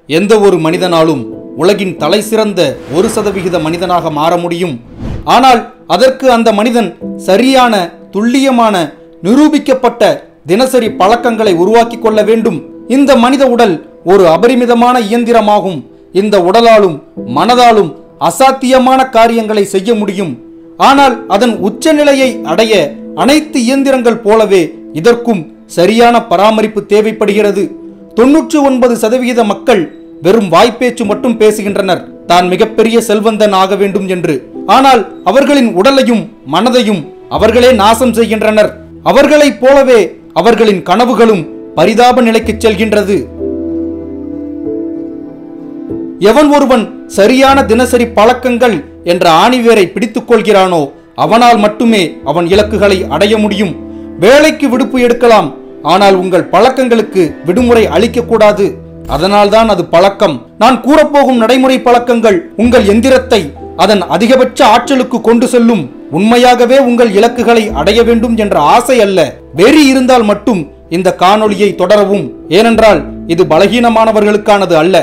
எந்த ஒரு மனிதனாலும் உலகின் தலை சிறந்த ஒரு சதவிகித மனிதனாக மாற முடியும் ஆனால் அதற்கு அந்த மனிதன் சரியான துல்லியமான நிரூபிக்கப்பட்ட தினசரி பழக்கங்களை உருவாக்கி கொள்ள வேண்டும் இந்த மனித உடல் ஒரு அபரிமிதமான இயந்திரமாகும் இந்த உடலாலும் மனதாலும் அசாத்தியமான காரியங்களை செய்ய முடியும் ஆனால் அதன் உச்சநிலையை அடைய அனைத்து இயந்திரங்கள் போலவே இதற்கும் சரியான பராமரிப்பு தேவைப்படுகிறது தொன்னூற்று ஒன்பது சதவிகித மக்கள் வெறும் வாய்ப்பேச்சு மட்டும் பேசுகின்றனர் தான் மிகப்பெரிய செல்வந்தன் ஆக வேண்டும் என்று ஆனால் அவர்களின் உடலையும் மனதையும் அவர்களே நாசம் செய்கின்றனர் அவர்களைப் போலவே அவர்களின் கனவுகளும் பரிதாப நிலைக்குச் செல்கின்றது எவன் ஒருவன் சரியான தினசரி பழக்கங்கள் என்ற ஆணிவேரை பிடித்துக் கொள்கிறானோ அவனால் மட்டுமே அவன் இலக்குகளை அடைய முடியும் வேலைக்கு விடுப்பு எடுக்கலாம் ஆனால் உங்கள் பழக்கங்களுக்கு விடுமுறை அளிக்கக்கூடாது அதனால்தான் அது பழக்கம் நான் கூறப்போகும் நடைமுறை பழக்கங்கள் உங்கள் எந்திரத்தை அதன் அதிகபட்ச ஆற்றலுக்கு கொண்டு செல்லும் உண்மையாகவே உங்கள் இலக்குகளை அடைய வேண்டும் என்ற ஆசை அல்ல வெறி இருந்தால் மட்டும் இந்த காணொளியை தொடரவும் ஏனென்றால் இது பலகீனமானவர்களுக்கானது அல்ல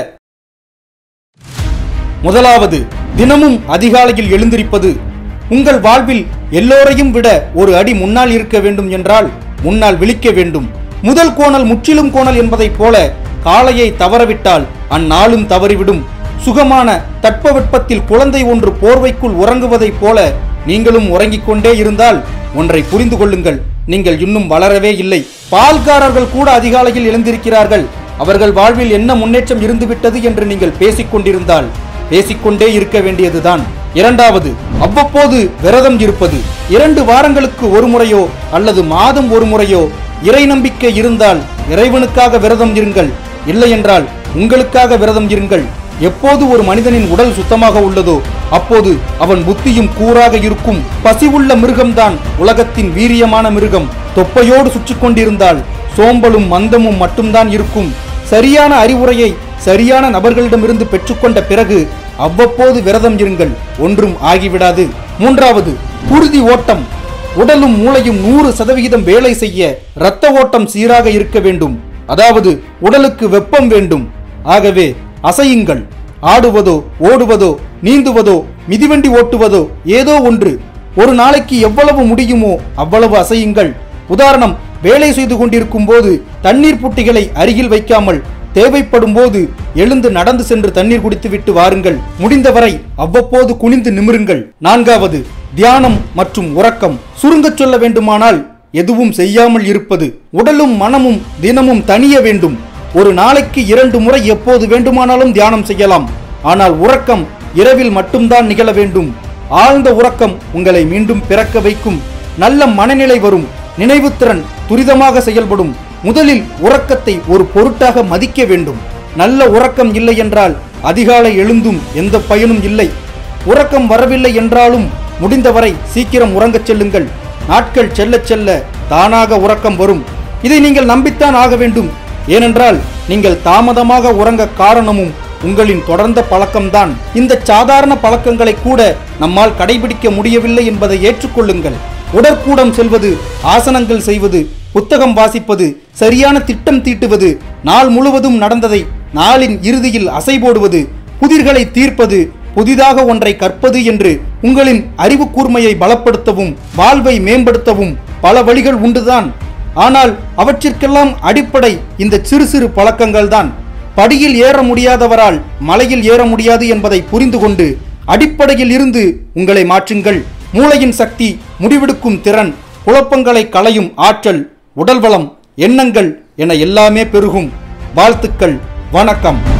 முதலாவது தினமும் அதிகாலையில் எழுந்திருப்பது உங்கள் வாழ்வில் எல்லோரையும் விட ஒரு அடி முன்னால் இருக்க வேண்டும் என்றால் முன்னால் விழிக்க வேண்டும் முதல் கோணல் முற்றிலும் கோணல் என்பதைப் போல காலையை தவறவிட்டால் அந்நாளும் தவறிவிடும் சுகமான தட்பவெப்பத்தில் குழந்தை ஒன்று போர்வைக்குள் உறங்குவதைப் போல நீங்களும் உறங்கிக் கொண்டே இருந்தால் ஒன்றை புரிந்து கொள்ளுங்கள் நீங்கள் இன்னும் வளரவே இல்லை பால்காரர்கள் கூட அதிகாலையில் எழுந்திருக்கிறார்கள் அவர்கள் வாழ்வில் என்ன முன்னேற்றம் இருந்துவிட்டது என்று நீங்கள் பேசிக் கொண்டிருந்தால் பேசிக்கொண்டே இருக்க வேண்டியதுதான் இரண்டாவது அவ்வப்போது விரதம் இருப்பது இரண்டு வாரங்களுக்கு ஒரு முறையோ அல்லது மாதம் ஒரு முறையோ இறை நம்பிக்கை இருந்தால் இறைவனுக்காக விரதம் இருங்கள் இல்லையென்றால் உங்களுக்காக விரதம் இருங்கள் எப்போது ஒரு மனிதனின் உடல் சுத்தமாக உள்ளதோ அப்போது அவன் புத்தியும் கூறாக இருக்கும் பசி உள்ள மிருகம்தான் உலகத்தின் வீரியமான மிருகம் தொப்பையோடு சுற்றி கொண்டிருந்தால் சோம்பலும் மந்தமும் மட்டும்தான் இருக்கும் சரியான அறிவுரையை சரியான நபர்களிடமிருந்து பெற்றுக்கொண்ட பிறகு அவ்வப்போது விரதம் இருங்கள் ஒன்றும் ஆகிவிடாது மூன்றாவது குருதி ஓட்டம் உடலும் மூளையும் நூறு சதவிகிதம் வேலை செய்ய இரத்த ஓட்டம் சீராக இருக்க வேண்டும் அதாவது உடலுக்கு வெப்பம் வேண்டும் ஆகவே அசையுங்கள் ஆடுவதோ ஓடுவதோ நீந்துவதோ மிதிவண்டி ஓட்டுவதோ ஏதோ ஒன்று ஒரு நாளைக்கு எவ்வளவு முடியுமோ அவ்வளவு அசையுங்கள் உதாரணம் வேலை செய்து கொண்டிருக்கும் போது தண்ணீர் புட்டிகளை அருகில் வைக்காமல் தேவைப்படும் போது எழுந்து நடந்து சென்று தண்ணீர் குடித்துவிட்டு வாருங்கள் முடிந்தவரை அவ்வப்போது குனிந்து நிமிருங்கள் நான்காவது தியானம் மற்றும் உறக்கம் சுருங்கச் சொல்ல வேண்டுமானால் எதுவும் செய்யாமல் இருப்பது உடலும் மனமும் தினமும் தனிய வேண்டும் ஒரு நாளைக்கு இரண்டு முறை எப்போது வேண்டுமானாலும் தியானம் செய்யலாம் ஆனால் உறக்கம் இரவில் மட்டும்தான் நிகழ வேண்டும் ஆழ்ந்த உறக்கம் உங்களை மீண்டும் பிறக்க வைக்கும் நல்ல மனநிலை வரும் நினைவுத்திறன் துரிதமாக செயல்படும் முதலில் உறக்கத்தை ஒரு பொருட்டாக மதிக்க வேண்டும் நல்ல உறக்கம் இல்லை என்றால் அதிகாலை எழுந்தும் எந்த பயனும் இல்லை உறக்கம் வரவில்லை என்றாலும் முடிந்தவரை சீக்கிரம் உறங்கச் செல்லுங்கள் நாட்கள் செல்ல செல்ல தானாக உறக்கம் வரும் இதை நீங்கள் நம்பித்தான் ஆக வேண்டும் ஏனென்றால் நீங்கள் தாமதமாக உறங்க காரணமும் உங்களின் தொடர்ந்த பழக்கம்தான் இந்த சாதாரண பழக்கங்களை கூட நம்மால் கடைபிடிக்க முடியவில்லை என்பதை ஏற்றுக்கொள்ளுங்கள் உடற்கூடம் செல்வது ஆசனங்கள் செய்வது புத்தகம் வாசிப்பது சரியான திட்டம் தீட்டுவது நாள் முழுவதும் நடந்ததை நாளின் இறுதியில் அசை போடுவது புதிர்களை தீர்ப்பது புதிதாக ஒன்றை கற்பது என்று உங்களின் அறிவு கூர்மையை பலப்படுத்தவும் வாழ்வை மேம்படுத்தவும் பல வழிகள் உண்டுதான் ஆனால் அவற்றிற்கெல்லாம் அடிப்படை இந்த சிறு சிறு பழக்கங்கள்தான் படியில் ஏற முடியாதவரால் மலையில் ஏற முடியாது என்பதை புரிந்து கொண்டு அடிப்படையில் இருந்து உங்களை மாற்றுங்கள் மூளையின் சக்தி முடிவெடுக்கும் திறன் குழப்பங்களை களையும் ஆற்றல் உடல் வளம் எண்ணங்கள் என எல்லாமே பெருகும் வாழ்த்துக்கள் வணக்கம்